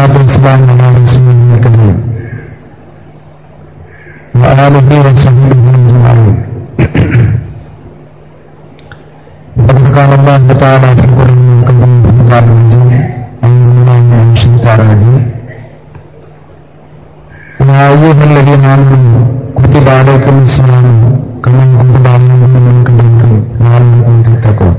والصلاة والسلام على رسول الكريم وآله وصحبه أجمعين وقد قال الله تعالى في القرآن الكريم في القرآن المجيد أعوذ بالله من الشيطان الرجيم يا أيها الذين آمنوا كتب عليكم الصيام كما كتب على الذين من قبلكم لعلكم تتقون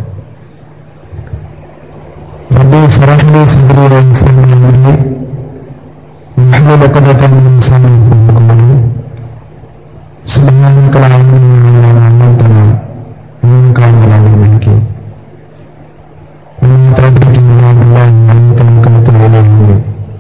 ربي اشرح لي صدري ويسر لي امري واحلل عقدة من لساني يفقهوا قولي سبحانك لا علم لنا الا ما علمتنا انك انت العليم الحكيم ومن توفيق الا بالله وانت توكلت اليه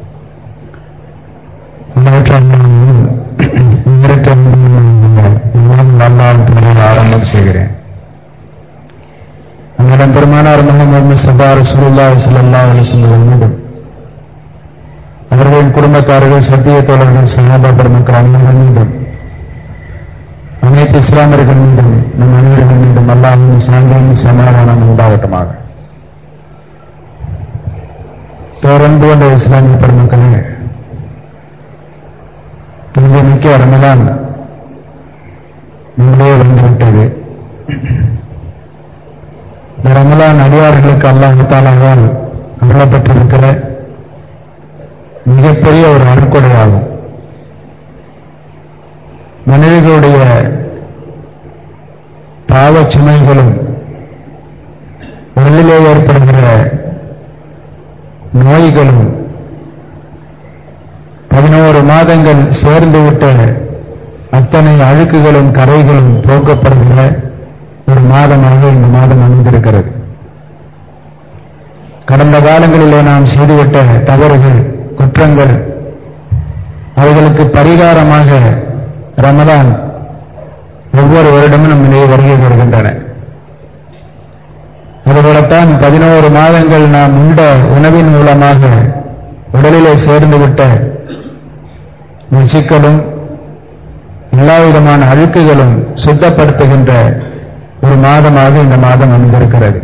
ஆரம்பம் செய்கிறேன் அங்கிடம் பெருமானார் முகமது சபா ரசூலுல்லா சல்லா அலிஸ்லம் மீதும் அவர்களின் குடும்பத்தார்கள் சத்திய தோழர்கள் சகாபா பெருமக்கள் அனைவர்கள் மீதும் அனைத்து இஸ்லாமியர்கள் மீதும் நம் அனைவர்கள் மீதும் அல்லாஹின் சாந்தியும் சமாதானம் உண்டாகட்டுமாக பேரன்பு என்ற இஸ்லாமிய பெருமக்களே இன்று மிக்க ரமலான் முன்பே வந்துவிட்டது இந்த ரமலான் அடியார்களுக்கு அல்லாஹாலால் அருளப்பட்டிருக்கிற மிகப்பெரிய ஒரு அருக்கொடையாகும் மனிதர்களுடைய பாவச் சுமைகளும் உடலிலே ஏற்படுகிற நோய்களும் பதினோரு மாதங்கள் சேர்ந்துவிட்ட அத்தனை அழுக்குகளும் கரைகளும் போக்கப்படுகிற ஒரு மாதமாக இந்த மாதம் அமைந்திருக்கிறது கடந்த காலங்களிலே நாம் செய்துவிட்ட தவறுகள் குற்றங்கள் அவைகளுக்கு பரிகாரமாக ரமதான் ஒவ்வொரு வருடமும் நம்மிடையே வருகை வருகின்றன அதுபோலத்தான் பதினோரு மாதங்கள் நாம் உண்ட உணவின் மூலமாக உடலிலே சேர்ந்துவிட்ட ருச்சிகளும் எல்லா விதமான அழுக்குகளும் சுத்தப்படுத்துகின்ற ஒரு மாதமாக இந்த மாதம் அமைந்திருக்கிறது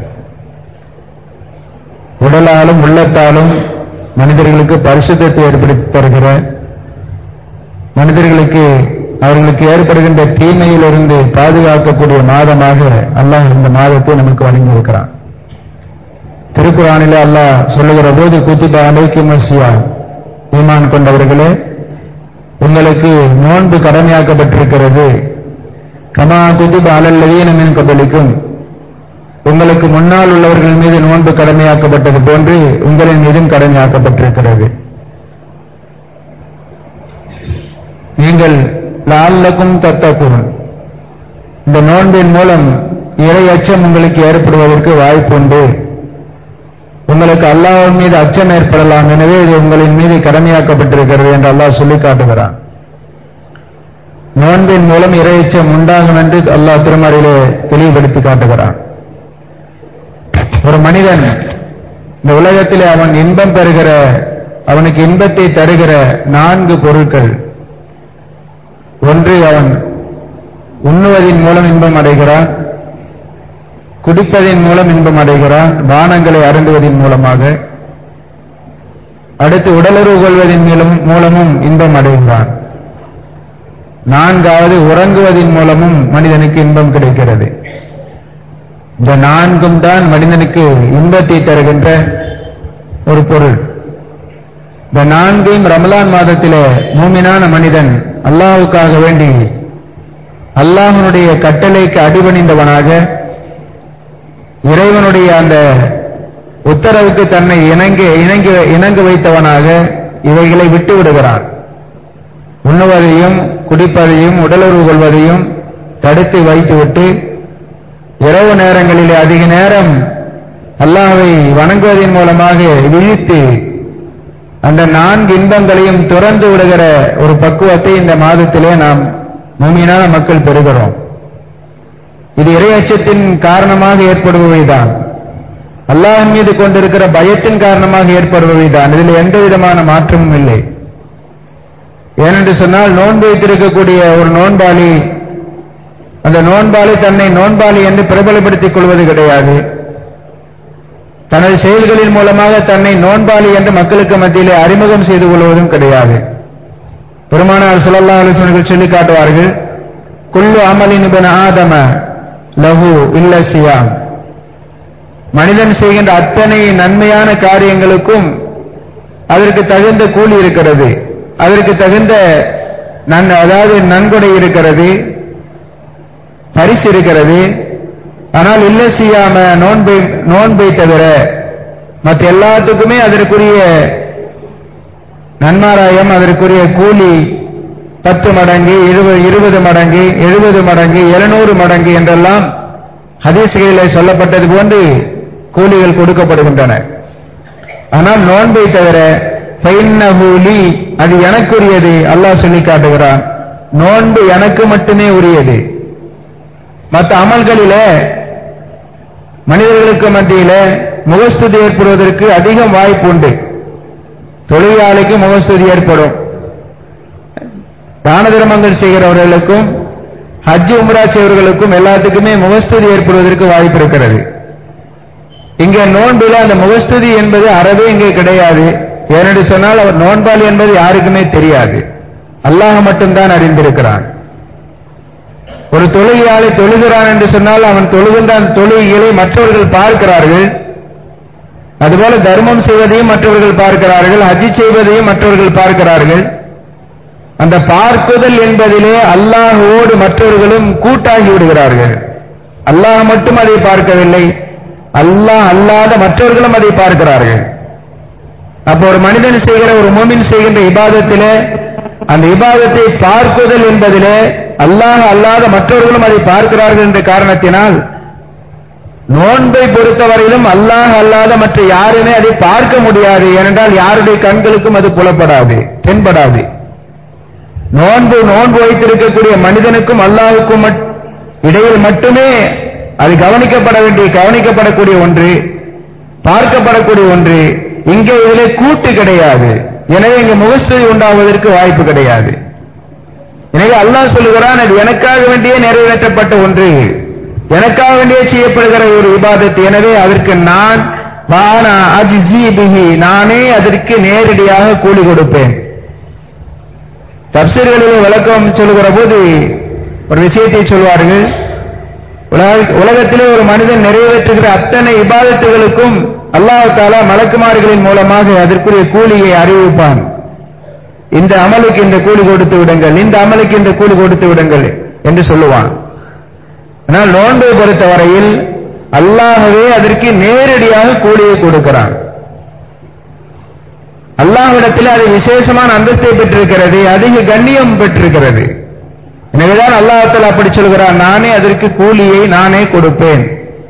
உடலாலும் உள்ளத்தாலும் மனிதர்களுக்கு பரிசுத்தத்தை ஏற்படுத்தி தருகிற மனிதர்களுக்கு அவர்களுக்கு ஏற்படுகின்ற தீமையிலிருந்து பாதுகாக்கக்கூடிய மாதமாக அல்லாஹ் இந்த மாதத்தை நமக்கு வழங்கியிருக்கிறான் திருக்குறானிலே அல்லாஹ் சொல்லுகிற போது குத்திப அலைக்கு மசியா ஈமான் கொண்டவர்களே உங்களுக்கு நோன்பு கடமையாக்கப்பட்டிருக்கிறது கமா குதிப அலல்லதீனமின் கபலிக்கும் உங்களுக்கு முன்னால் உள்ளவர்கள் மீது நோன்பு கடமையாக்கப்பட்டது போன்று உங்களின் மீதும் கடமையாக்கப்பட்டிருக்கிறது நீங்கள் லால்லக்கும் தத்தக்கும் இந்த நோன்பின் மூலம் இறை அச்சம் உங்களுக்கு ஏற்படுவதற்கு வாய்ப்புண்டு உங்களுக்கு அல்லாஹ் மீது அச்சம் ஏற்படலாம் எனவே இது உங்களின் மீது கடமையாக்கப்பட்டிருக்கிறது என்று அல்லாஹ் சொல்லி காட்டுகிறான் நோன்பின் மூலம் இறையச்சம் உண்டாகும் என்று அல்லாஹ் திருமறையிலே தெளிவுபடுத்தி காட்டுகிறான் ஒரு மனிதன் இந்த உலகத்திலே அவன் இன்பம் பெறுகிற அவனுக்கு இன்பத்தை தருகிற நான்கு பொருட்கள் ஒன்று அவன் உண்ணுவதின் மூலம் இன்பம் அடைகிறான் குடிப்பதின் மூலம் இன்பம் அடைகிறான் பானங்களை அருந்துவதன் மூலமாக அடுத்து உடலுறவு கொள்வதன் மூலம் மூலமும் இன்பம் அடைகிறான் நான்காவது உறங்குவதன் மூலமும் மனிதனுக்கு இன்பம் கிடைக்கிறது இந்த நான்கும் தான் மனிதனுக்கு இன்பத்தை தருகின்ற ஒரு பொருள் இந்த நான்கையும் ரமலான் மாதத்திலே மூமினான மனிதன் அல்லாவுக்காக வேண்டி அல்லாஹனுடைய கட்டளைக்கு அடிபணிந்தவனாக இறைவனுடைய அந்த உத்தரவுக்கு தன்னை இணங்க இணங்கி இணங்க வைத்தவனாக இவைகளை விட்டு விடுகிறான் உண்ணுவதையும் குடிப்பதையும் உடலுறவு கொள்வதையும் தடுத்து வைத்துவிட்டு இரவு நேரங்களிலே அதிக நேரம் அல்லாஹை வணங்குவதன் மூலமாக விழித்து அந்த நான்கு இன்பங்களையும் துறந்து விடுகிற ஒரு பக்குவத்தை இந்த மாதத்திலே நாம் மூமியினான மக்கள் பெறுகிறோம் இது இரையச்சத்தின் காரணமாக ஏற்படுபவைதான் அல்லாஹின் மீது கொண்டிருக்கிற பயத்தின் காரணமாக ஏற்படுபவைதான் இதில் எந்த விதமான மாற்றமும் இல்லை ஏனென்று சொன்னால் நோன்பு வைத்திருக்கக்கூடிய ஒரு நோன்பாளி அந்த நோன்பாளி தன்னை நோன்பாளி என்று பிரபலப்படுத்திக் கொள்வது கிடையாது தனது செயல்களின் மூலமாக தன்னை நோன்பாளி என்று மக்களுக்கு மத்தியிலே அறிமுகம் செய்து கொள்வதும் கிடையாது பெருமானார் ஸல்லல்லாஹு அலைஹி வஸல்லம் சொல்லி காட்டுவார்கள் குல்லு அமலின் இப்ன ஆதம லஹு இல்ல சியாம் மனிதன் செய்கின்ற அத்தனை நன்மையான காரியங்களுக்கும் அதற்கு தகுந்த கூலி இருக்கிறது அதற்கு தகுந்த நன் அதாவது நன்கொடை இருக்கிறது பரிசு இருக்கிறது ஆனால் இல்ல செய்யாம நோன்பை நோன்பை தவிர மற்ற எல்லாத்துக்குமே அதற்குரிய நன்மாராயம் அதற்குரிய கூலி பத்து மடங்கு இருபது இருபது மடங்கு எழுபது மடங்கு எழுநூறு மடங்கு என்றெல்லாம் ஹதீஸ்களிலே சொல்லப்பட்டது போன்று கூலிகள் கொடுக்கப்படுகின்றன ஆனால் நோன்பை தவிர பைன்னஹூலி அது எனக்குரியது அல்லாஹ் சொல்லி காட்டுகிறான் நோன்பு எனக்கு மட்டுமே உரியது மற்ற அமல்களிலே மனிதர்களுக்கு மத்தியில முகஸ்துதி ஏற்படுவதற்கு அதிகம் வாய்ப்பு உண்டு தொழிலாளிக்கு முகஸ்துதி ஏற்படும் தான தர்மங்கள் செய்கிறவர்களுக்கும் ஹஜ் உம்ரா செய்வர்களுக்கும் எல்லாத்துக்குமே முகஸ்துதி ஏற்படுவதற்கு வாய்ப்பு இருக்கிறது இங்கே நோன்பில அந்த முகஸ்துதி என்பது அறவே இங்கே கிடையாது ஏனென்று சொன்னால் அவர் நோன்பாளி என்பது யாருக்குமே தெரியாது அல்லாஹ் மட்டும்தான் அறிந்திருக்கிறான் ஒரு தொழுகையாளி தொழுகிறான் என்று சொன்னால் அவன் தொழுகின்ற அந்த தொழுகைகளை மற்றவர்கள் பார்க்கிறார்கள் அதுபோல தர்மம் செய்வதையும் மற்றவர்கள் பார்க்கிறார்கள் ஹஜ்ஜி செய்வதையும் மற்றவர்கள் பார்க்கிறார்கள் அந்த பார்க்குதல் என்பதிலே அல்லாஹோடு மற்றவர்களும் கூட்டாகி விடுகிறார்கள் அல்லாஹ் மட்டும் அதை பார்க்கவில்லை அல்லாஹ் அல்லாத மற்றவர்களும் அதை பார்க்கிறார்கள் அப்போ ஒரு மனிதன் செய்கிற ஒரு மூமின் செய்கின்ற இபாதத்திலே அந்த இபாதத்தை பார்க்குதல் என்பதிலே அல்லாஹ் அல்லாத மற்றவர்களும் அதை பார்க்கிறார்கள் என்ற காரணத்தினால் நோன்பை பொறுத்தவரையிலும் அல்லாஹ் அல்லாத மற்ற யாருமே அதை பார்க்க முடியாது ஏனென்றால் யாருடைய கண்களுக்கும் அது புலப்படாது தென்படாது நோன்பு நோன்பு வைத்திருக்கக்கூடிய மனிதனுக்கும் அல்லாஹுக்கும் மட்- இடையில் மட்டுமே அது கவனிக்கப்பட வேண்டிய கவனிக்கப்படக்கூடிய ஒன்று பார்க்கப்படக்கூடிய ஒன்று இங்கே இதிலே கூட்டு கிடையாது எனவே இங்கு முகஸ்துதி உண்டாவதற்கு வாய்ப்பு கிடையாது எனவே அல்லாஹ் சொல்லுகிறான் அது எனக்காக வேண்டியே நிறைவேற்றப்பட்ட ஒன்று எனக்காக வேண்டியே செய்யப்படுகிற ஒரு இபாதத் எனவே அதற்கு நான் வானா அஜ்ஸி பிஹி நானே அதற்கு நேரடியாக கூலி கொடுப்பேன் தப்சீர்களிலே விளக்கம் சொல்லுகிற போது ஒரு விஷயத்தை சொல்வார்கள் உலக- உலகத்திலே ஒரு மனிதன் நிறைவேற்றுகிற அத்தனை இபாதத்துகளுக்கும் அல்லாஹ் தாலா மலக்குமார்களின் மூலமாக அதற்குரிய கூலியை அறிவிப்பான் இந்த அமலுக்கு இந்த கூலி கொடுத்து விடுங்கள் இந்த அமலுக்கு இந்த கூலி கொடுத்து விடுங்கள் என்று சொல்லுவான் ஆனால் நோன்பை பொறுத்தவரையில் அல்லாஹ்வே அதற்கு நேரடியாக கூலியை கொடுக்கிறான் அல்லாஹ்விடத்தில் அது விசேஷமான அந்தஸ்தை பெற்றிருக்கிறது அதிக கண்ணியம் பெற்றிருக்கிறது எனவேதான் அல்லாஹால அப்படி சொல்கிறான் நானே அதற்கு கூலியை நானே கொடுப்பேன்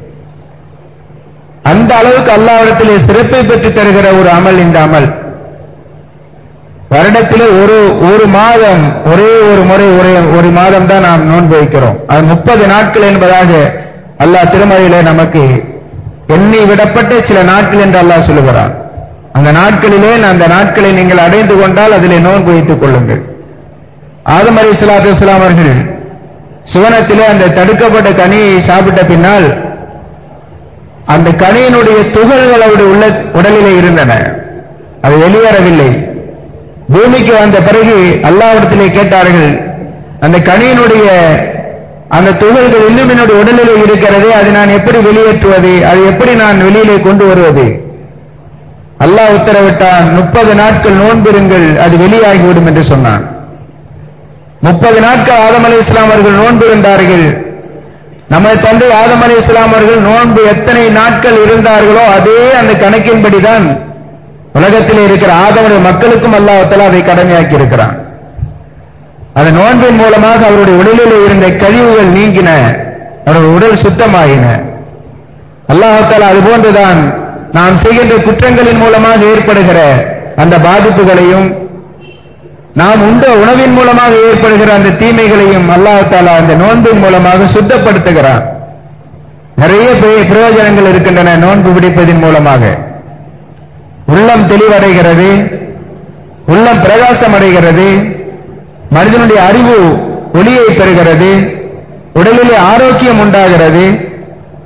அந்த அளவுக்கு அல்லாஹ்விடத்திலே சிறப்பை பெற்று தருகிற ஒரு அமல் இந்த அமல் வருடத்திலே ஒரு ஒரு மாதம் ஒரே ஒரு முறை ஒரே ஒரு மாதம் தான் நாம் நோன்பு வைக்கிறோம் அது முப்பது நாட்கள் என்பதாக அல்லாஹ் திருமறையிலே நமக்கு எண்ணி விடப்பட்ட சில நாட்கள் என்று அல்லாஹ் சொல்லுகிறான் அந்த நாட்களிலே அந்த நாட்களை நீங்கள் அடைந்து கொண்டால் அதிலே நோன்பு வைத்துக் கொள்ளுங்கள் ஆதம் அலி சலாத்து வஸ்லாம் அவர்கள் சுவனத்திலே அந்த தடுக்கப்பட்ட கனியை சாப்பிட்ட பின்னால் அந்த கனியினுடைய துகள்கள் அவருடைய உள்ள உடலிலே இருந்தன அது வெளியேறவில்லை பூமிக்கு வந்த பிறகு அல்லாவிடத்திலே கேட்டார்கள் அந்த கனியினுடைய அந்த துகள்கள் இன்னும் என்னுடைய உடலிலே இருக்கிறது அதை நான் எப்படி வெளியேற்றுவது அதை எப்படி நான் வெளியிலே கொண்டு வருவது அல்லாஹ் உத்தரவிட்டான் முப்பது நாட்கள் நோன்பிருங்கள் அது வெளியாகிவிடும் என்று சொன்னான் முப்பது நாட்கள் ஆதம் அலி இஸ்லாம் அவர்கள் நோன்பு இருந்தார்கள் நமது தந்தை ஆதம் அலி இஸ்லாம் அவர்கள் நோன்பு எத்தனை நாட்கள் இருந்தார்களோ அதே அந்த கணக்கின்படிதான் உலகத்தில் இருக்கிற ஆதமுடைய மக்களுக்கும் அல்லாஹ் அதை கடமையாக்கி இருக்கிறான் அந்த நோன்பின் மூலமாக அவருடைய உடலில் இருந்த கழிவுகள் நீங்கின அவருடைய உடல் சுத்தமாகின அல்லாஹால அது போன்றுதான் நாம் செய்கின்ற குற்றங்களின் மூலமாக ஏற்படுகிற அந்த பாதிப்புகளையும் நாம் உண்ட உணவின் மூலமாக ஏற்படுகிற அந்த தீமைகளையும் அல்லாஹால அந்த நோன்பின் மூலமாக சுத்தப்படுத்துகிறான் நிறைய பெ- பிரயோஜனங்கள் இருக்கின்றன நோன்பு பிடிப்பதின் மூலமாக உள்ளம் தெளிவடைகிறது உள்ளம் பிரகாசம் அடைகிறது மனிதனுடைய அறிவு ஒளியை பெறுகிறது உடலிலே ஆரோக்கியம் உண்டாகிறது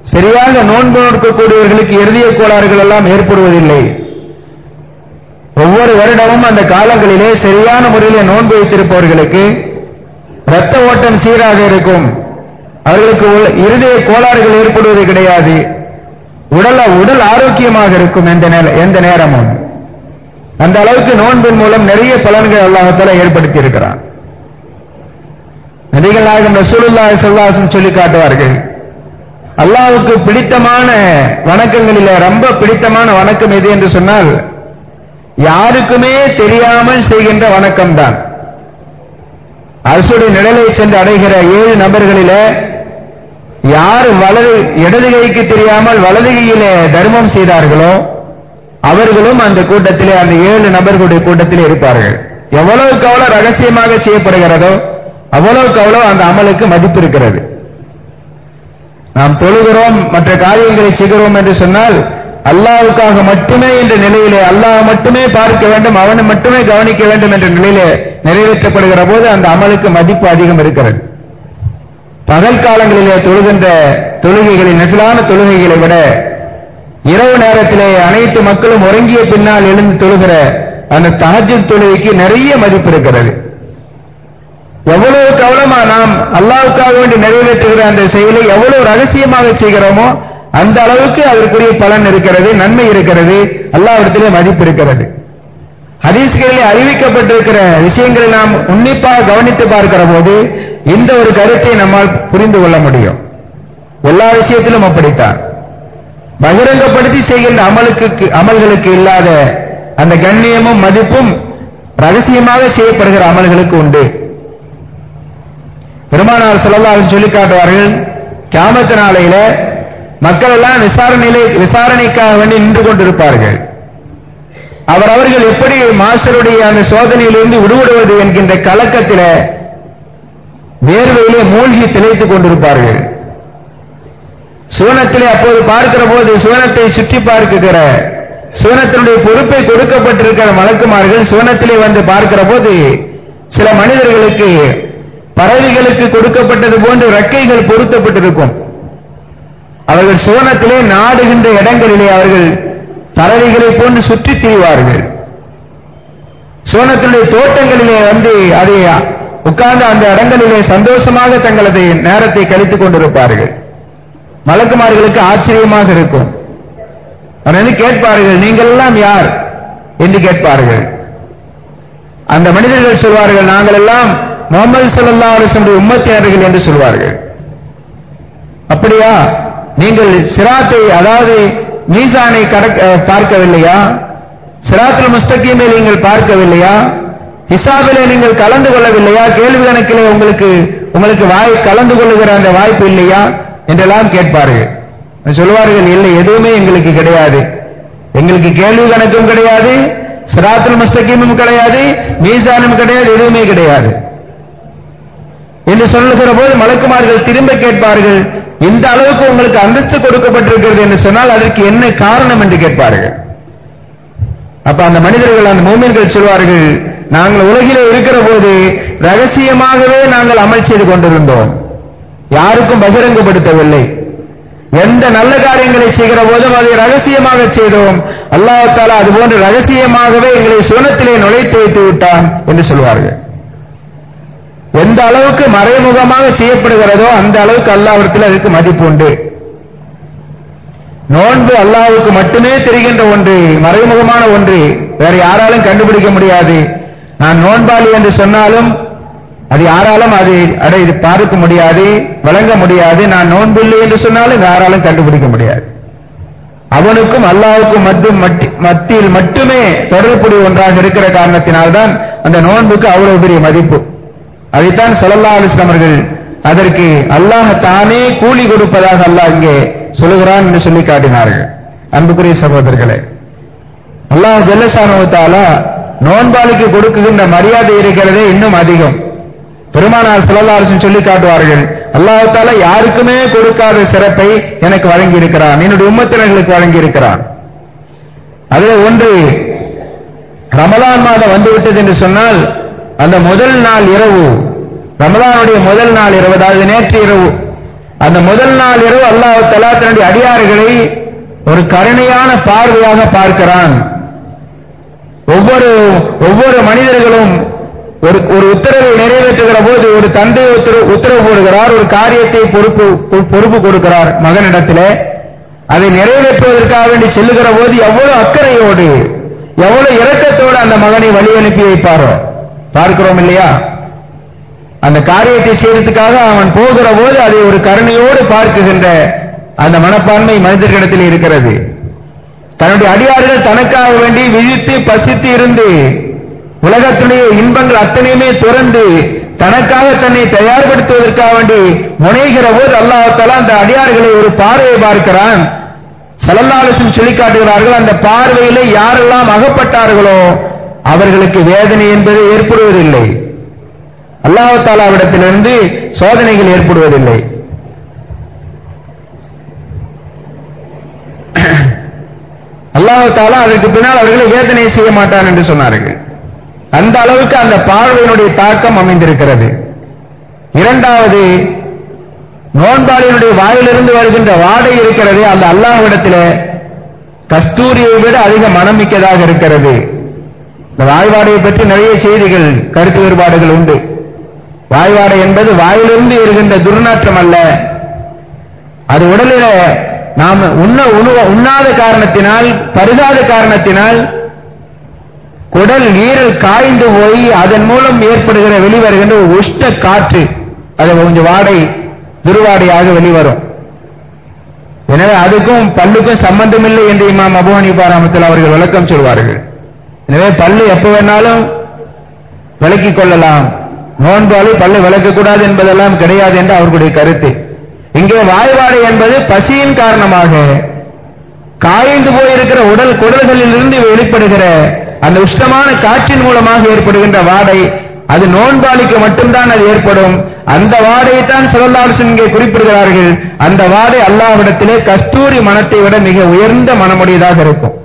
சரியாக நோன்பு நோக்கக்கூடியவர்களுக்கு இருதய கோளாறுகள் எல்லாம் ஏற்படுவதில்லை ஒவ்வொரு வருடமும் அந்த காலங்களிலே சரியான முறையிலே நோன்பு வைத்திருப்பவர்களுக்கு இரத்த ஓட்டம் சீராக இருக்கும் அவர்களுக்கு உள்ள இருதய கோளாறுகள் ஏற்படுவது கிடையாது உடல் உடல் ஆரோக்கியமாக இருக்கும் எந்த நேர- எந்த நேரமும் அந்த அளவுக்கு நோன்பின் மூலம் நிறைய பலன்கள் அல்லாஹத்தால ஏற்படுத்தி இருக்கிறான் நபிகள் நாயகம் ரசூலுல்லாஹி ஸல்லல்லாஹு சொல்லி காட்டுவார்கள் அல்லாஹ்வுக்கு பிடித்தமான வணக்கங்களிலே ரொம்ப பிடித்தமான வணக்கம் எது என்று சொன்னால் யாருக்குமே தெரியாமல் செய்கின்ற வணக்கம் தான் அரசுடைய நிழலை சென்று அடைகிற ஏழு நபர்களிலே யார் வலது இடது கைக்கு தெரியாமல் வலது கையிலே தர்மம் செய்தார்களோ அவர்களும் அந்த கூட்டத்திலே அந்த ஏழு நபர்களுடைய கூட்டத்திலே இருப்பார்கள் எவ்வளவுக்கு அவ்வளவு ரகசியமாக செய்யப்படுகிறதோ அவ்வளவுக்கு அவ்வளவு அந்த அமலுக்கு மதிப்பு இருக்கிறது நாம் தொழுகிறோம் மற்ற காரியங்களை செய்கிறோம் என்று சொன்னால் அல்லாஹ்வுக்காக மட்டுமே என்ற நிலையிலே அல்லாஹ் மட்டுமே பார்க்க வேண்டும் அவனை மட்டுமே கவனிக்க வேண்டும் என்ற நிலையிலே நிறைவேற்றப்படுகிற போது அந்த அமலுக்கு மதிப்பு அதிகம் இருக்கிறது பகல் காலங்களிலே தொழுகின்ற தொழுகைகளின் நெசிலான தொழுகைகளை விட இரவு நேரத்திலே அனைத்து மக்களும் உறங்கிய பின்னால் எழுந்து தொழுகிற அந்த தஹஜ்ஜுத் தொழுகைக்கு நிறைய மதிப்பு இருக்கிறது எவ்வளவு கவனமா நாம் அல்லாவுக்காக வேண்டி நிறைவேற்றுகிற அந்த செயலை எவ்வளவு ரகசியமாக செய்கிறோமோ அந்த அளவுக்கு அதற்குரிய பலன் இருக்கிறது நன்மை இருக்கிறது அல்லாவிடத்திலே மதிப்பு இருக்கிறது ஹதீஸ்களில் அறிவிக்கப்பட்டிருக்கிற விஷயங்களை நாம் உன்னிப்பாக கவனித்து பார்க்கிற போது இந்த ஒரு கருத்தை நம்மால் புரிந்து கொள்ள முடியும் எல்லா விஷயத்திலும் அப்படித்தான் பகிரங்கப்படுத்தி செய்கின்ற அமலுக்கு அமல்களுக்கு இல்லாத அந்த கண்ணியமும் மதிப்பும் ரகசியமாக செய்யப்படுகிற அமல்களுக்கு உண்டு பெருமானார் சொல்லலாம் சொல்லி காட்டுவார்கள் கியாமத்து நாளையில மக்கள் எல்லாம் விசாரணையிலே விசாரணைக்காக வேண்டி நின்று கொண்டிருப்பார்கள் அவர் அவர்கள் எப்படி மாஸ்டருடைய அந்த சோதனையிலிருந்து விடுபடுவது என்கின்ற கலக்கத்தில வேர்வையிலே மூழ்கி திளைத்துக் கொண்டிருப்பார்கள் சுவனத்திலே அப்போது பார்க்கிற போது சுவனத்தை சுற்றி பார்க்குகிற சுவனத்தினுடைய பொறுப்பை கொடுக்கப்பட்டிருக்கிற மலக்குமார்கள் சுவனத்திலே வந்து பார்க்கிற போது சில மனிதர்களுக்கு பறவைகளுக்கு கொடுக்கப்பட்டது போன்று ரெக்கைகள் பொருத்தப்பட்டிருக்கும் அவர்கள் சுவனத்திலே நாடுகின்ற இடங்களிலே அவர்கள் பறவைகளை போன்று சுற்றித் திரிவார்கள் சுவனத்தினுடைய தோட்டங்களிலே வந்து அதை உட்கார்ந்து அந்த இடங்களிலே சந்தோஷமாக தங்களது நேரத்தை கழித்துக் கொண்டிருப்பார்கள் மலக்குமார்களுக்கு ஆச்சரியமாக இருக்கும் அவர் வந்து கேட்பார்கள் நீங்கள் எல்லாம் யார் என்று கேட்பார்கள் அந்த மனிதர்கள் சொல்வார்கள் நாங்கள் எல்லாம் முகமது சல்லா அலிஸ்லமுடைய உம்மத்தினர்கள் என்று சொல்வார்கள் அப்படியா நீங்கள் சிராத்தை அதாவது மீசானை கடக்க பார்க்கவில்லையா சிராத்துல் முஸ்தகீமை நீங்கள் பார்க்கவில்லையா ஹிசாபிலே நீங்கள் கலந்து கொள்ளவில்லையா கேள்வி கணக்கிலே உங்களுக்கு உங்களுக்கு வாய் கலந்து கொள்ளுகிற அந்த வாய்ப்பு இல்லையா என்றெல்லாம் கேட்பார்கள் சொல்வார்கள் இல்லை எதுவுமே எங்களுக்கு கிடையாது எங்களுக்கு கேள்வி கணக்கும் கிடையாது சிராத்துல் முஸ்தகீமும் கிடையாது மீசானும் கிடையாது எதுவுமே கிடையாது என்று சொல்லுகிற போது மலக்குமார்கள் திரும்ப கேட்பார்கள் இந்த அளவுக்கு உங்களுக்கு அந்தஸ்து கொடுக்கப்பட்டிருக்கிறது என்று சொன்னால் அதற்கு என்ன காரணம் என்று கேட்பார்கள் அப்ப அந்த மனிதர்கள் அந்த மூமின்கள் சொல்வார்கள் நாங்கள் உலகிலே இருக்கிற போது ரகசியமாகவே நாங்கள் அமல் செய்து கொண்டிருந்தோம் யாருக்கும் பகிரங்கப்படுத்தவில்லை எந்த நல்ல காரியங்களை செய்கிற போதும் அதை ரகசியமாக செய்தோம் அல்லாஹால அது போன்று ரகசியமாகவே எங்களை சுவனத்திலே நுழைத்து வைத்து விட்டான் என்று சொல்வார்கள் எந்த அளவுக்கு மறைமுகமாக செய்யப்படுகிறதோ அந்த அளவுக்கு அல்லாவிடத்தில் அதுக்கு மதிப்பு உண்டு நோன்பு அல்லாவுக்கு மட்டுமே தெரிகின்ற ஒன்று மறைமுகமான ஒன்று வேற யாராலும் கண்டுபிடிக்க முடியாது நான் நோன்பாளி என்று சொன்னாலும் அது யாராலும் அது அடை இது பார்க்க முடியாது வழங்க முடியாது நான் நோன்பில்லை என்று சொன்னாலும் யாராலும் கண்டுபிடிக்க முடியாது அவனுக்கும் அல்லாவுக்கும் மட்டும் மத்தியில் மட்டுமே தொடர்புடைய ஒன்றாக இருக்கிற காரணத்தினால்தான் அந்த நோன்புக்கு அவ்வளவு பெரிய மதிப்பு அதைத்தான் சல்லல்லா அலிஸ்லாம் அவர்கள் அதற்கு அல்லாஹ் தானே கூலி கொடுப்பதாக அல்லாஹ் இங்கே சொல்லுகிறான் என்று சொல்லி காட்டினார்கள் அன்புக்குரிய சகோதரர்களே அல்லாஹ் ஜல்லசானுவத்தால நோன்பாளிக்கு கொடுக்குகின்ற மரியாதை இருக்கிறதே இன்னும் அதிகம் பெருமானார் சல்லல்லா அலிஸ்லம் சொல்லி காட்டுவார்கள் அல்லாஹால யாருக்குமே கொடுக்காத சிறப்பை எனக்கு வழங்கி இருக்கிறான் என்னுடைய உம்மத்தினர்களுக்கு வழங்கி இருக்கிறான் அதில் ஒன்று ரமலான் மாதம் வந்துவிட்டது என்று சொன்னால் அந்த முதல் நாள் இரவு ரமலானுடைய முதல் நாள் இரவு அதாவது நேற்று இரவு அந்த முதல் நாள் இரவு அல்லாஹ் தலா தன்னுடைய அடியார்களை ஒரு கருணையான பார்வையாக பார்க்கிறான் ஒவ்வொரு ஒவ்வொரு மனிதர்களும் ஒரு ஒரு உத்தரவை நிறைவேற்றுகிற போது ஒரு தந்தை உத்தரவு உத்தரவு போடுகிறார் ஒரு காரியத்தை பொறுப்பு பொறுப்பு கொடுக்கிறார் மகனிடத்திலே அதை நிறைவேற்றுவதற்காக வேண்டி செல்லுகிற போது எவ்வளவு அக்கறையோடு எவ்வளவு இரக்கத்தோடு அந்த மகனை வழி அனுப்பி வைப்பாரோ பார்க்கிறோம் இல்லையா அந்த காரியத்தை செய்யறதுக்காக அவன் போகிற போது அதை ஒரு கருணையோடு பார்க்குகின்ற அந்த மனப்பான்மை மனிதர்களிடத்தில் இருக்கிறது தன்னுடைய அடியார்கள் தனக்காக வேண்டி விழித்து பசித்து இருந்து உலகத்துடைய இன்பங்கள் அத்தனையுமே துறந்து தனக்காக தன்னை தயார்படுத்துவதற்காக வேண்டி முனைகிற போது அல்லாஹால அந்த அடியார்களை ஒரு பார்வையை பார்க்கிறான் சலல்லாலசும் சொல்லி காட்டுகிறார்கள் அந்த பார்வையிலே யாரெல்லாம் அகப்பட்டார்களோ அவர்களுக்கு வேதனை என்பது ஏற்படுவதில்லை அல்லாஹு தாலாவிடத்திலிருந்து சோதனைகள் ஏற்படுவதில்லை அல்லாஹு தாலா அதற்கு பின்னால் அவர்களை வேதனை செய்ய மாட்டான் என்று சொன்னார்கள் அந்த அளவுக்கு அந்த பார்வையினுடைய தாக்கம் அமைந்திருக்கிறது இரண்டாவது நோன்பாளியினுடைய வாயிலிருந்து வருகின்ற வாடை இருக்கிறது அந்த அல்லாஹ்விடத்தில் கஸ்தூரியை விட அதிக மனமிக்கதாக இருக்கிறது இந்த வாய்வாடையை பற்றி நிறைய செய்திகள் கருத்து வேறுபாடுகள் உண்டு வாய்வாடை என்பது வாயிலிருந்து இருக்கின்ற துர்நாற்றம் அல்ல அது உடலில நாம் உண்ண உணவு- உண்ணாத காரணத்தினால் பருகாத காரணத்தினால் குடல் ஈரல் காய்ந்து போய் அதன் மூலம் ஏற்படுகிற வெளிவருகின்ற ஒரு உஷ்ண காற்று அது கொஞ்சம் வாடை துருவாடையாக வெளிவரும் எனவே அதுக்கும் பல்லுக்கும் சம்பந்தமில்லை என்று இமாம் அபு ஹனீஃபா ரஹ்மத்துல்லாஹி அவர்கள் விளக்கம் சொல்வார்கள் எனவே பல்லு எப்ப வேணாலும் விளக்கிக் கொள்ளலாம் நோன்பாளி பல்லு விளக்கக்கூடாது என்பதெல்லாம் கிடையாது என்று அவர்களுடைய கருத்து இங்கே வாய்வாடை என்பது பசியின் காரணமாக காய்ந்து போயிருக்கிற உடல் குடல்களில் இருந்து வெளிப்படுகிற அந்த உஷ்ணமான காற்றின் மூலமாக ஏற்படுகின்ற வாடை அது நோன்பாளிக்கு மட்டும்தான் அது ஏற்படும் அந்த வாடையை தான் சிவல்லாசன் இங்கே குறிப்பிடுகிறார்கள் அந்த வாடை அல்லாஹ்விடத்திலே கஸ்தூரி மனத்தை விட மிக உயர்ந்த மனமுடையதாக இருக்கும்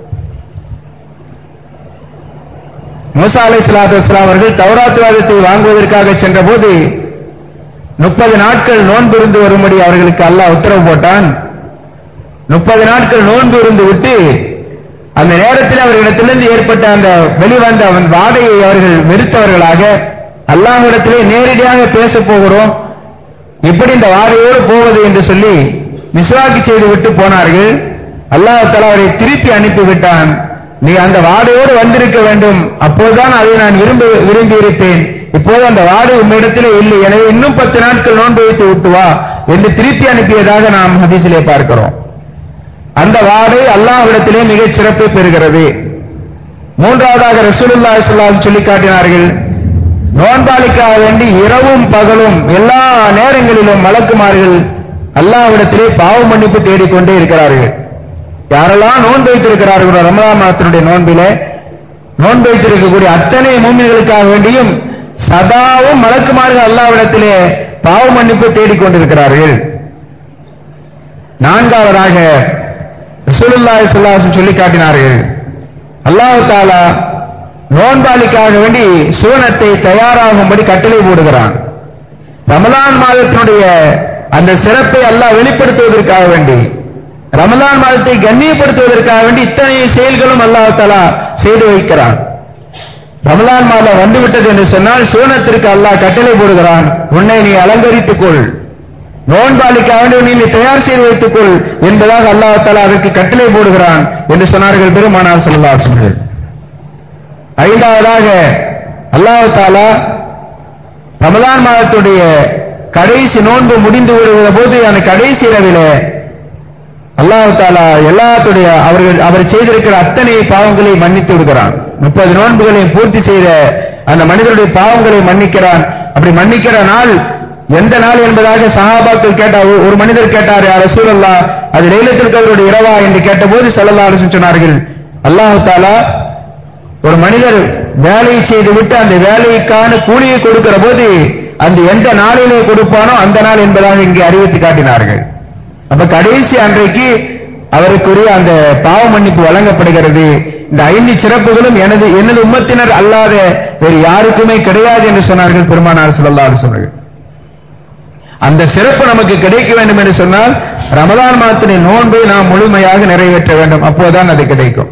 மூசா அலை சலாத்து அவர்கள் தௌராத் வேதத்தை வாங்குவதற்காக சென்றபோது முப்பது நாட்கள் நோன்பு இருந்து வரும்படி அவர்களுக்கு அல்லாஹ் உத்தரவு போட்டான் முப்பது நாட்கள் நோன்பு இருந்து விட்டு அந்த நேரத்தில் அவர்களிடத்திலிருந்து ஏற்பட்ட அந்த வெளிவந்த அவன் வாடையை அவர்கள் வெறுத்தவர்களாக அல்லாஹ்விடத்திலே நேரடியாக பேசப் போகிறோம் எப்படி இந்த வாடையோடு போவது என்று சொல்லி மிஸ்வாக்கி செய்து விட்டு போனார்கள் அல்லாஹ் தஆலா அவரை திருப்பி அனுப்பிவிட்டான் நீ அந்த வாடையோடு வந்திருக்க வேண்டும் அப்போதுதான் அதை நான் விரும்ப விரும்பி இருப்பேன் இப்போது அந்த வாடை உம்மிடத்திலே இல்லை எனவே இன்னும் பத்து நாட்கள் நோன்பு வைத்து விட்டு வா என்று திருப்பி அனுப்பியதாக நாம் ஹதீஸிலே பார்க்கிறோம் அந்த வாடை அல்லாஹ்விடத்திலே மிகச் சிறப்பை பெறுகிறது மூன்றாவதாக ரசூலுல்லாஹி ஸல்லல்லாஹு அலைஹி சொல்லி காட்டினார்கள் நோன்பாளிக்காக வேண்டி இரவும் பகலும் எல்லா நேரங்களிலும் மலக்குமார்கள் அல்லாஹ்விடத்திலே பாவ மன்னிப்பு தேடிக்கொண்டே இருக்கிறார்கள் யாரெல்லாம் நோன்பு வைத்திருக்கிறார்களோ ரமலான் மாதத்தினுடைய நோன்பிலே நோன்பு வைத்திருக்கக்கூடிய அத்தனை மூமின்களுக்காக வேண்டியும் சதாவும் மலக்குமார்கள் அல்லாஹ்விடத்திலே பாவ மன்னிப்பு தேடிக்கொண்டிருக்கிறார்கள் நான்காவதாக ரசூலுல்லாஹி ஸல்லல்லாஹு அலைஹி சொல்லி காட்டினார்கள் அல்லாஹ் தாலா நோன்பாளிக்காக வேண்டி சுவனத்தை தயாராகும்படி கட்டளை போடுகிறான் ரமலான் மாதத்தினுடைய அந்த சிறப்பை அல்லாஹ் வெளிப்படுத்துவதற்காக வேண்டி ரமலான் மாதத்தை கண்ணியப்படுத்துவதற்காக வேண்டி இத்தனை செயல்களும் அல்லாஹ் தாலா செய்து வைக்கிறான் ரமலான் மாதம் வந்துவிட்டது என்று சொன்னால் சுவனத்திற்கு அல்லாஹ் கட்டளை போடுகிறான் உன்னை நீ அலங்கரித்துக் கொள் நோன்பாளிக்காக வேண்டி நீ தயார் செய்து வைத்துக் கொள் என்பதாக அல்லாஹ் தாலா அதற்கு கட்டளை போடுகிறான் என்று சொன்னார்கள் பெருமானார் ஸல்லல்லாஹு அலைஹி வஸல்லம் ஐந்தாவதாக அல்லாஹ் தாலா ரமலான் மாதத்துடைய கடைசி நோன்பு முடிந்து விடுகிற போது அந்த கடைசி இரவிலே அல்லாஹ் தாலா எல்லாத்துடைய அவர்கள் அவர் செய்திருக்கிற அத்தனை பாவங்களை மன்னித்து விடுகிறான் முப்பது நோன்புகளையும் பூர்த்தி செய்த அந்த மனிதருடைய பாவங்களை மன்னிக்கிறான் அப்படி மன்னிக்கிற நாள் எந்த நாள் என்பதாக சஹாபாக்கள் கேட்டார் ஒரு- ஒரு மனிதர் கேட்டார் யார் ரசூலல்லா அது லைலத்துல் கதருடைய இரவா என்று கேட்டபோது ஸல்லல்லாஹு அலைஹி வஸல்லம் சொன்னார்கள் அல்லாஹ் தாலா ஒரு மனிதர் வேலையை செய்துவிட்டு அந்த வேலைக்கான கூலியை கொடுக்கிற போது அந்த எந்த நாளிலே கொடுப்பானோ அந்த நாள் என்பதாக இங்கே அறிவித்து காட்டினார்கள் அப்ப கடைசி அன்றைக்கு அவருக்குரிய அந்த பாவ மன்னிப்பு வழங்கப்படுகிறது இந்த ஐந்து சிறப்புகளும் எனது எனது உம்மத்தினர் அல்லாத வேறு யாருக்குமே கிடையாது என்று சொன்னார்கள் பெருமானார் ஸல்லல்லாஹு அலைஹி வஸல்லம் அந்த சிறப்பு நமக்கு கிடைக்க வேண்டும் என்று சொன்னால் ரமலான் மாதத்தின் நோன்பை நாம் முழுமையாக நிறைவேற்ற வேண்டும் அப்போதான் அது கிடைக்கும்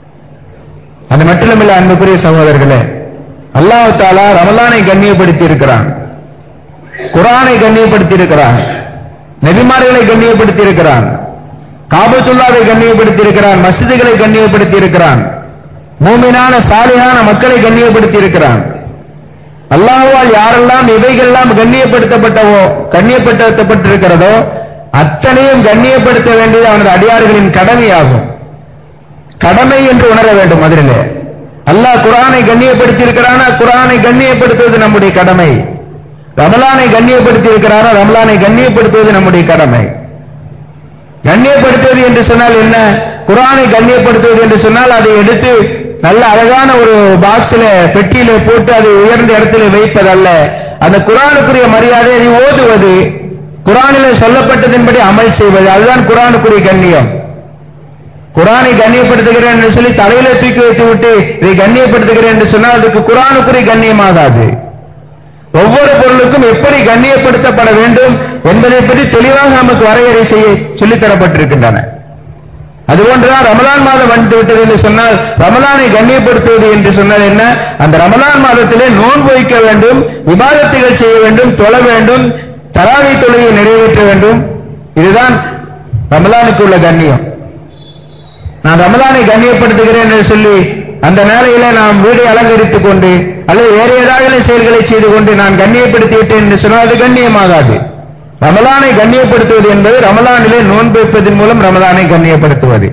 அது மட்டுமில்ல அன்புக்குரிய சகோதரர்களே அல்லாஹ் தாலா ரமலானை கண்ணியப்படுத்தி இருக்கிறான் குரானை கண்ணியப்படுத்தி இருக்கிறான் நெபிமார்களை கண்ணியப்படுத்தி இருக்கிறான் காபத்துல்லாவை கண்ணியப்படுத்தி இருக்கிறான் மஸ்ஜிதுகளை கண்ணியப்படுத்தி இருக்கிறான் மூமினான சாலிகான மக்களை கண்ணியப்படுத்தி இருக்கிறான் அல்லாஹ்வால் யாரெல்லாம் இவைகள்லாம் கண்ணியப்படுத்தப்பட்டவோ கண்ணியப்படுத்தப்பட்டிருக்கிறதோ அத்தனையும் கண்ணியப்படுத்த வேண்டியது அவனது அடியார்களின் கடமையாகும் கடமை என்று உணர வேண்டும் அதிலே அல்லாஹ் குரானை கண்ணியப்படுத்தி இருக்கிறானா குரானை கண்ணியப்படுத்துவது நம்முடைய கடமை ரமலானை கண்ணியப்படுத்தி இருக்கிறாரா ரமலானை கண்ணியப்படுத்துவது நம்முடைய கடமை கண்ணியப்படுத்துவது என்று சொன்னால் என்ன குரானை கண்ணியப்படுத்துவது என்று சொன்னால் அதை எடுத்து நல்ல அழகான ஒரு பாக்ஸ்ல பெட்டியில போட்டு அதை உயர்ந்த இடத்துல வைப்பதல்ல அந்த குரானுக்குரிய மரியாதை அதை ஓதுவது குரானிலே சொல்லப்பட்டதின்படி அமல் செய்வது அதுதான் குரானுக்குரிய கண்ணியம் குரானை கண்ணியப்படுத்துகிறேன் என்று சொல்லி தலையில தூக்கி வைத்து விட்டு இதை கண்ணியப்படுத்துகிறேன் என்று சொன்னால் அதுக்கு குரானுக்குரிய கண்ணியமாகாது ஒவ்வொரு பொருளுக்கும் எப்படி கண்ணியப்படுத்தப்பட வேண்டும் என்பதை பற்றி தெளிவாக நமக்கு வரையறை செய்ய சொல்லித் தரப்பட்டிருக்கின்றன அதுபோன்றுதான் ரமலான் மாதம் வந்து விட்டது என்று சொன்னால் ரமலானை கண்ணியப்படுத்துவது என்று சொன்னால் என்ன அந்த ரமலான் மாதத்திலே நோன்பு வைக்க வேண்டும் விவாதத்துகள் செய்ய வேண்டும் தொழ வேண்டும் தராவி தொழுகையை நிறைவேற்ற வேண்டும் இதுதான் ரமலானுக்கு உள்ள கண்ணியம் நான் ரமலானை கண்ணியப்படுத்துகிறேன் என்று சொல்லி அந்த நேரையில நாம் வீடை அலங்கரித்துக் கொண்டு அல்லது வேறு ஏதாவது செயல்களை செய்து கொண்டு நான் கண்ணியப்படுத்தி விட்டேன் என்று சொன்னால் அது கண்ணியமாகாது ரமலானை கண்ணியப்படுத்துவது என்பது ரமலானிலே நோன்பு வைப்பதன் மூலம் ரமலானை கண்ணியப்படுத்துவது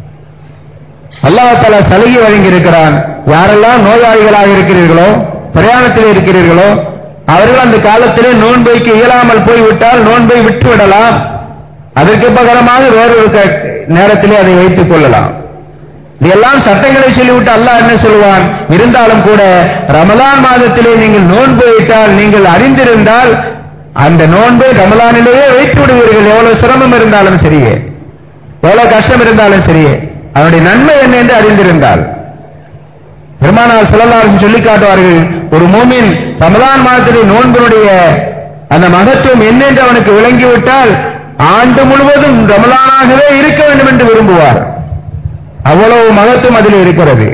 அல்லாஹால சலுகை வழங்கி இருக்கிறான் யாரெல்லாம் நோயாளிகளாக இருக்கிறீர்களோ பிரயாணத்தில் இருக்கிறீர்களோ அவர்கள் அந்த காலத்திலே நோன்பு வைக்க இயலாமல் போய்விட்டால் நோன்பை விட்டு விடலாம் அதற்கு பகரமாக வேறொரு க- நேரத்திலே அதை வைத்துக் கொள்ளலாம் இதெல்லாம் சட்டங்களை சொல்லிவிட்டு அல்லாஹ் என்ன சொல்லுவான் இருந்தாலும் கூட ரமலான் மாதத்திலே நீங்கள் நோன்பு வைத்தால் நீங்கள் அறிந்திருந்தால் அந்த நோன்பை ரமலானிலேயே வைத்து விடுவீர்கள் எவ்வளவு சிரமம் இருந்தாலும் சரியே எவ்வளவு கஷ்டம் இருந்தாலும் சரியே அதனுடைய நன்மை என்ன என்று அறிந்திருந்தால் பெருமானார் செல்லலாரும் சொல்லி காட்டுவார்கள் ஒரு மூமின் ரமலான் மாதத்திலே நோன்பினுடைய அந்த மகத்துவம் என்ன என்று அவனுக்கு விளங்கிவிட்டால் ஆண்டு முழுவதும் ரமலானாகவே இருக்க வேண்டும் என்று விரும்புவார் அவ்வளவு மகத்துவம் அதில் இருக்கிறது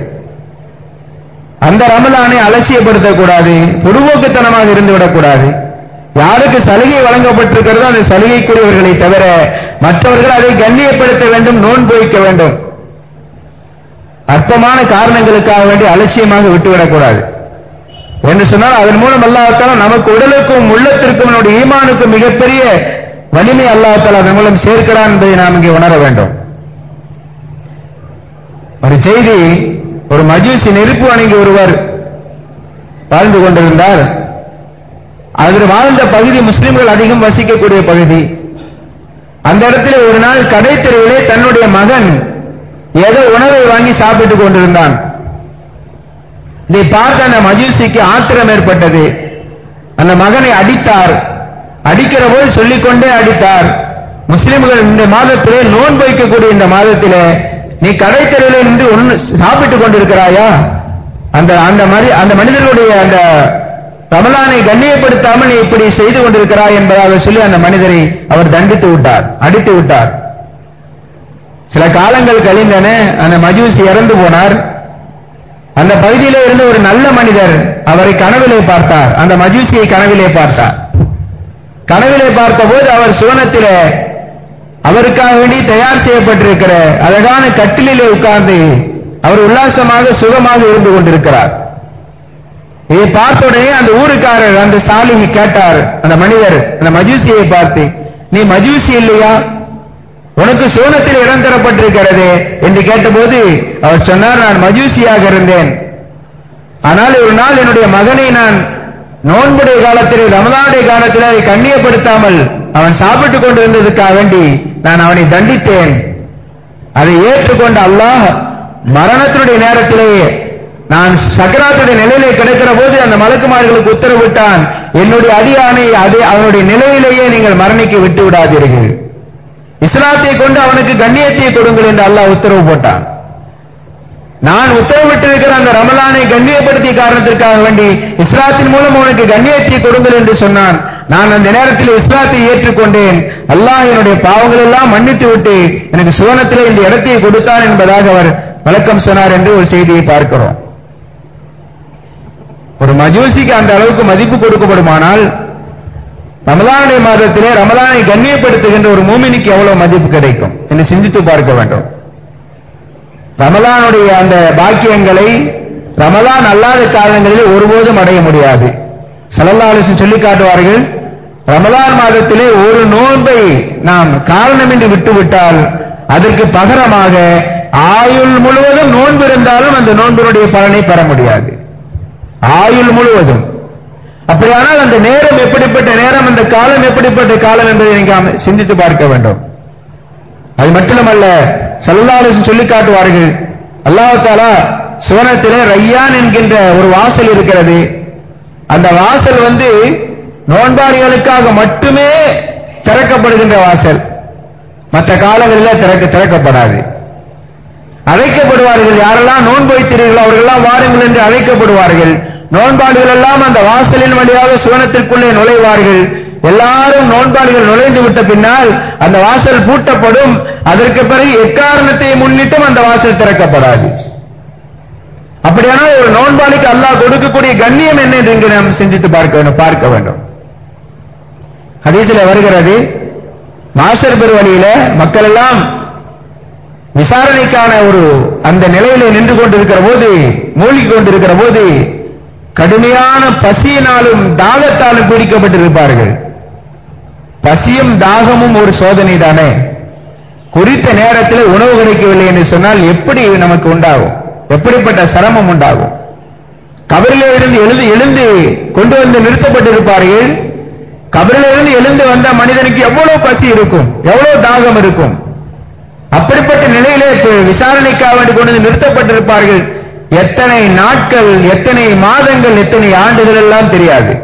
அந்த ரமலானை அலட்சியப்படுத்தக்கூடாது பொதுவோக்குத்தனமாக இருந்து விடக்கூடாது யாருக்கு சலுகை வழங்கப்பட்டிருக்கிறதோ அந்த சலுகைக்குரியவர்களை தவிர மற்றவர்கள் அதை கண்ணியப்படுத்த வேண்டும் நோன்பு வைக்க வேண்டும் அற்பமான காரணங்களுக்காக வேண்டி அலட்சியமாக விட்டுவிடக்கூடாது என்று சொன்னால் அதன் மூலம் அல்லாஹால நமக்கு உடலுக்கும் உள்ளத்திற்கும் நம்முடைய ஈமானுக்கும் மிகப்பெரிய வலிமை அல்லாஹால அதன் மூலம் சேர்க்கிறான் என்பதை நாம் இங்கே உணர வேண்டும் ஒரு செய்தி ஒரு மஜூசி நெருப்பு வணங்கி ஒருவர் வாழ்ந்து கொண்டிருந்தார் அதில் வாழ்ந்த பகுதி முஸ்லிம்கள் அதிகம் வசிக்கக்கூடிய பகுதி அந்த இடத்துல ஒரு நாள் கடை தெருவிலே தன்னுடைய மகன் ஏதோ உணவை வாங்கி சாப்பிட்டுக் கொண்டிருந்தான் இதை பார்த்த அந்த மஜூசிக்கு ஆத்திரம் ஏற்பட்டது அந்த மகனை அடித்தார் அடிக்கிற போது சொல்லிக்கொண்டே அடித்தார் முஸ்லிம்கள் இந்த மாதத்திலே நோன்பு வைக்கக்கூடிய இந்த மாதத்திலே நீ கடை தெருவில் நின்று ஒன்று சாப்பிட்டுக் கொண்டிருக்கிறாயா அந்த அந்த மதி- அந்த மனிதனுடைய அந்த ரமலானை கண்ணியப்படுத்தாமல் நீ இப்படி செய்து கொண்டிருக்கிறாய் என்பதாக சொல்லி அந்த மனிதரை அவர் தண்டித்து விட்டார் அடித்து விட்டார் சில காலங்கள் கழிந்தன அந்த மஜூசி இறந்து போனார் அந்த பகுதியிலே இருந்த ஒரு நல்ல மனிதர் அவரை கனவிலே பார்த்தார் அந்த மஜூசியை கனவிலே பார்த்தார் கனவிலே பார்த்தபோது அவர் சுவனத்திலே அவருக்காக வேண்டி தயார் செய்யப்பட்டிருக்கிற அழகான கட்டிலிலே உட்கார்ந்து அவர் உல்லாசமாக சுகமாக இருந்து கொண்டிருக்கிறார் இதை பார்த்த உடனே அந்த ஊருக்காரர் அந்த சாலிகி கேட்டார் அந்த மனிதர் அந்த மஜூசியை பார்த்து நீ மஜூசி இல்லையா உனக்கு சோனத்தில் இடம் தரப்பட்டிருக்கிறது என்று கேட்டபோது அவர் சொன்னார் நான் மஜூசியாக இருந்தேன் ஆனால் ஒரு நாள் என்னுடைய மகனை நான் நோன்புடைய காலத்திலே ரமலானுடைய காலத்திலே அதை கண்ணியப்படுத்தாமல் அவன் சாப்பிட்டுக் கொண்டிருந்ததுக்காக வேண்டி நான் அவனை தண்டித்தேன் அதை ஏற்றுக்கொண்ட அல்லாஹ் மரணத்தினுடைய நேரத்திலேயே நான் சக்கராத்துடைய நிலையிலே கிடைக்கிற போது அந்த மலக்குமார்களுக்கு உத்தரவிட்டான் என்னுடைய அடியானை அது அவனுடைய நிலையிலேயே நீங்கள் மரணிக்க விட்டு விடாதீர்கள் இஸ்லாத்தை கொண்டு அவனுக்கு கண்ணியத்தை கொடுங்கள் என்று அல்லாஹ் உத்தரவு போட்டான் நான் உத்தரவிட்டிருக்கிற அந்த ரமலானை கண்ணியப்படுத்திய காரணத்திற்காக வேண்டி இஸ்லாத்தின் மூலம் உனக்கு கண்ணியத்தை கொடுங்கள் என்று சொன்னான் நான் அந்த நேரத்தில் இஸ்லாத்தை ஏற்றுக்கொண்டேன் அல்லாஹ் என்னுடைய பாவங்கள் எல்லாம் மன்னித்து விட்டு எனக்கு சுவனத்திலே இந்த இடத்தை கொடுத்தான் என்பதாக அவர் விளக்கம் சொன்னார் என்று ஒரு செய்தியை பார்க்கிறோம் ஒரு மஜூசிக்கு அந்த அளவுக்கு மதிப்பு கொடுக்கப்படுமானால் ரமலானுடைய மாதத்திலே ரமலானை கண்ணியப்படுத்துகின்ற ஒரு மூமினிக்கு எவ்வளவு மதிப்பு கிடைக்கும் என்று சிந்தித்து பார்க்க வேண்டும் ரமலானுடைய அந்த பாக்கியங்களை ரமலான் அல்லாத காரணங்களிலே ஒருபோதும் அடைய முடியாது சல்லல்லாஹு சொல்லி காட்டுவார்கள் ரமலான் மாதத்திலே ஒரு நோன்பை நாம் காரணமின்றி விட்டுவிட்டால் அதற்கு பகரமாக ஆயுள் முழுவதும் நோன்பு இருந்தாலும் அந்த நோன்பினுடைய பலனை பெற முடியாது ஆயுள் முழுவதும் அப்படியானால் அந்த நேரம் எப்படிப்பட்ட நேரம் அந்த காலம் எப்படிப்பட்ட காலம் என்பதை நீங்கள் சிந்தித்து பார்க்க வேண்டும் அது மட்டுமல்ல சல்லாலிசம் சொல்லி காட்டுவார்கள் அல்லாஹ் தாலா சுவனத்திலே ரையான் என்கின்ற ஒரு வாசல் இருக்கிறது அந்த வாசல் வந்து நோன்பாளிகளுக்காக மட்டுமே திறக்கப்படுகின்ற வாசல் மற்ற காலங்களில் திறக்க திறக்கப்படாது அழைக்கப்படுவார்கள் யாரெல்லாம் நோன்பு வைத்தீர்களோ அவர்களெல்லாம் வாருங்கள் என்று அழைக்கப்படுவார்கள் நோன்பாளிகள் எல்லாம் அந்த வாசலின் வழியாக சுவனத்திற்குள்ளே நுழைவார்கள் எல்லாரும் நோன்பாளிகள் நுழைந்து விட்ட பின்னால் அந்த வாசல் பூட்டப்படும் அதற்கு பிறகு எக்காரணத்தை முன்னிட்டும் அந்த வாசல் திறக்கப்படாது அப்படியானால் ஒரு நோன்பாளிக்கு அல்லாஹ் கொடுக்கக்கூடிய கண்ணியம் என்ன என்று இங்கு நாம் சிந்தித்து பார்க்க வேண்டும் பார்க்க வேண்டும் ஹதீஸில் வருகிறது மாஸ்டர் பெருவழியில மக்கள் எல்லாம் விசாரணைக்கான ஒரு அந்த நிலையில நின்று கொண்டிருக்கிற போது மூழ்கி கொண்டிருக்கிற போது கடுமையான பசியினாலும் தாகத்தாலும் பீடிக்கப்பட்டிருப்பார்கள் பசியும் தாகமும் ஒரு சோதனை தானே குறித்த நேரத்தில் உணவு கிடைக்கவில்லை என்று சொன்னால் எப்படி நமக்கு உண்டாகும் எப்படிப்பட்ட சிரமம் உண்டாகும் கபரிலே இருந்து எழுந்து எழுந்து கொண்டு வந்து நிறுத்தப்பட்டிருப்பார்கள் கபரில இருந்து எழுந்து வந்த மனிதனுக்கு எவ்வளவு பசி இருக்கும் எவ்வளவு தாகம் இருக்கும் அப்படிப்பட்ட நிலையிலே விசாரணைக்காக வேண்டி கொண்டு வந்து நிறுத்தப்பட்டிருப்பார்கள் எத்தனை நாட்கள் எத்தனை மாதங்கள் எத்தனை ஆண்டுகள் எல்லாம் தெரியாது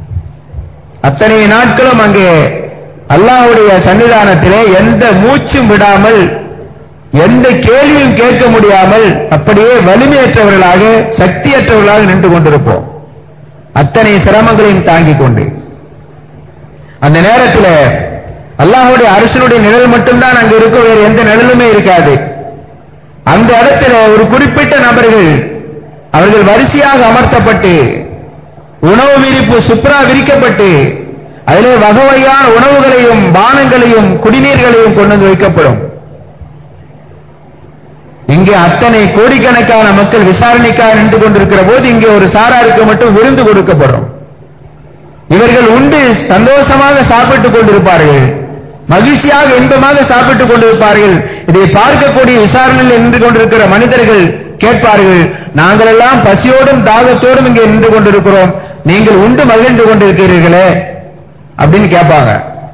அத்தனை நாட்களும் அங்கே அல்லாஹ்வுடைய சன்னிதானத்திலே எந்த மூச்சும் விடாமல் எந்த கேள்வியும் கேட்க முடியாமல் அப்படியே வலிமையற்றவர்களாக சக்தியற்றவர்களாக நின்று கொண்டிருப்போம் அத்தனை சிரமங்களையும் தாங்கிக் கொண்டு அந்த நேரத்தில் அல்லாஹுடைய அரசனுடைய நிழல் மட்டும்தான் அங்கு இருக்கும் வேறு எந்த நிழலுமே இருக்காது அந்த இடத்துல ஒரு குறிப்பிட்ட நபர்கள் அவர்கள் வரிசையாக அமர்த்தப்பட்டு உணவு விரிப்பு சுப்ரா விரிக்கப்பட்டு அதிலே வகை வகையான உணவுகளையும் பானங்களையும் குடிநீர்களையும் கொண்டு வந்து வைக்கப்படும் இங்கே அத்தனை கோடிக்கணக்கான மக்கள் விசாரணைக்காக நின்று கொண்டிருக்கிற போது இங்கே ஒரு சாராருக்கு மட்டும் விருந்து கொடுக்கப்படும் இவர்கள் உண்டு சந்தோஷமாக சாப்பிட்டுக் கொண்டிருப்பார்கள் மகிழ்ச்சியாக இன்பமாக சாப்பிட்டுக் கொண்டிருப்பார்கள் இதை பார்க்கக்கூடிய விசாரணையில் நின்று கொண்டிருக்கிற மனிதர்கள் கேட்பார்கள் நாங்கள் எல்லாம் பசியோடும் தாகத்தோடும் இங்கே நின்று கொண்டிருக்கிறோம் நீங்கள் உண்டு மகிழ்ந்து கொண்டிருக்கிறீர்களே அப்படின்னு கேட்பாங்க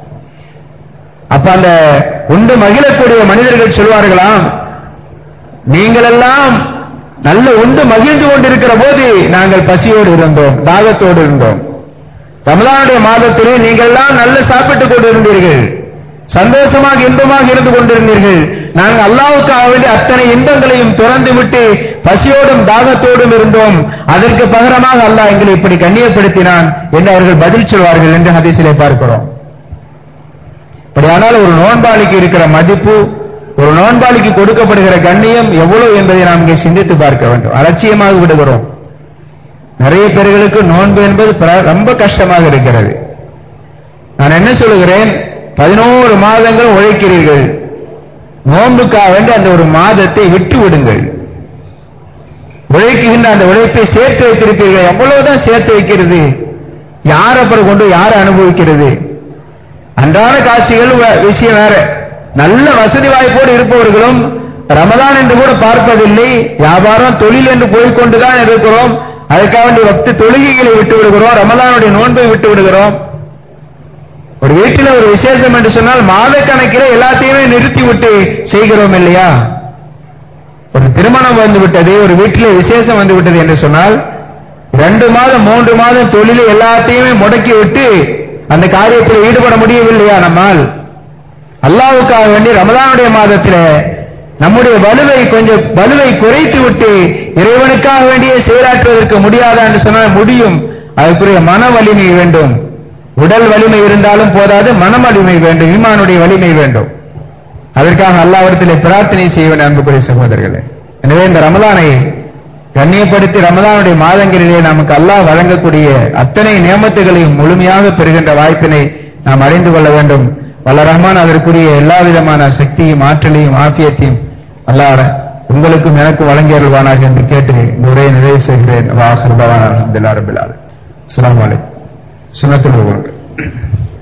அப்ப அந்த உண்டு மகிழக்கூடிய மனிதர்கள் சொல்வார்களாம் நீங்கள் எல்லாம் நல்ல உண்டு மகிழ்ந்து கொண்டிருக்கிற போது நாங்கள் பசியோடு இருந்தோம் தாகத்தோடு இருந்தோம் ரமலானுடைய மாதத்திலே நீங்கள் எல்லாம் நல்ல சாப்பிட்டுக் கொண்டிருந்தீர்கள் சந்தோஷமாக இன்பமாக இருந்து கொண்டிருந்தீர்கள் நாங்கள் அல்லாவுக்காக வேண்டி அத்தனை இன்பங்களையும் துறந்து விட்டு பசியோடும் தாகத்தோடும் இருந்தோம் அதற்கு பகரமாக அல்லாஹ் எங்களை இப்படி கண்ணியப்படுத்தினான் என்று அவர்கள் பதில் சொல்வார்கள் என்று ஹதீஸிலே பார்க்கிறோம் அப்படியானால் ஒரு நோன்பாளிக்கு இருக்கிற மதிப்பு ஒரு நோன்பாளிக்கு கொடுக்கப்படுகிற கண்ணியம் எவ்வளவு என்பதை நாம் இங்கே சிந்தித்து பார்க்க வேண்டும் அலட்சியமாக விடுகிறோம் நிறைய பேர்களுக்கு நோன்பு என்பது பிர- ரொம்ப கஷ்டமாக இருக்கிறது நான் என்ன சொல்லுகிறேன் பதினோரு மாதங்கள் உழைக்கிறீர்கள் நோன்புக்காக வேண்டி அந்த ஒரு மாதத்தை விட்டு விடுங்கள் உழைக்குகின்ற அந்த உழைப்பை சேர்த்து வைத்திருப்பீர்கள் எவ்வளவுதான் சேர்த்து வைக்கிறது யார் அப்புறம் கொண்டு யார் அனுபவிக்கிறது அன்றாட காட்சிகள் வ- விஷயம் வேற நல்ல வசதி வாய்ப்போடு இருப்பவர்களும் ரமதான் என்று கூட பார்ப்பதில்லை வியாபாரம் தொழில் என்று போய்க்கொண்டுதான் இருக்கிறோம் அதுக்காக வேண்டி பக்தி தொழுகைகளை விட்டு விடுகிறோம் ரமதானுடைய நோன்பை விட்டு விடுகிறோம் ஒரு வீட்டில் ஒரு விசேஷம் என்று சொன்னால் மாதக்கணக்கில் எல்லாத்தையுமே நிறுத்தி விட்டு செய்கிறோம் இல்லையா ஒரு திருமணம் வந்து விட்டது ஒரு வீட்டிலே விசேஷம் வந்து விட்டது என்று சொன்னால் ரெண்டு மாதம் மூன்று மாதம் தொழிலை எல்லாத்தையுமே முடக்கி விட்டு அந்த காரியத்தில் ஈடுபட முடியவில்லையா நம்மால் அல்லாவுக்காக வேண்டி ரமலானுடைய மாதத்தில் நம்முடைய வலுவை கொஞ்சம் வலுவை குறைத்து விட்டு இறைவனுக்காக வேண்டிய செயலாற்றுவதற்கு முடியாதா என்று சொன்னால் முடியும் அதற்குரிய மன வலிமை வேண்டும் உடல் வலிமை இருந்தாலும் போதாது மன வலிமை வேண்டும் ஈமானுடைய வலிமை வேண்டும் அதற்காக அல்லாவிடத்திலே பிரார்த்தனை செய்ய வேண்டும் அன்புக்குரிய சகோதரர்களே எனவே இந்த ரமலானை கண்ணியப்படுத்தி ரமலானுடைய மாதங்களிலே நமக்கு அல்லாஹ் வழங்கக்கூடிய அத்தனை நியமத்துகளையும் முழுமையாக பெறுகின்ற வாய்ப்பினை நாம் அறிந்து கொள்ள வேண்டும் வல்ல ரஹ்மான் அதற்குரிய எல்லா விதமான சக்தியும் ஆற்றலையும் ஆக்கியத்தையும் அல்லாஹ் உங்களுக்கும் எனக்கும் வழங்கி அருள்வானாக என்று கேட்டு இந்த உரையை நிறைவு செய்கிறேன் வாஹர் பவான் அலமதுல்லா ரபிலால் அஸ்லாம் வலைக்கம் சுனத்துல்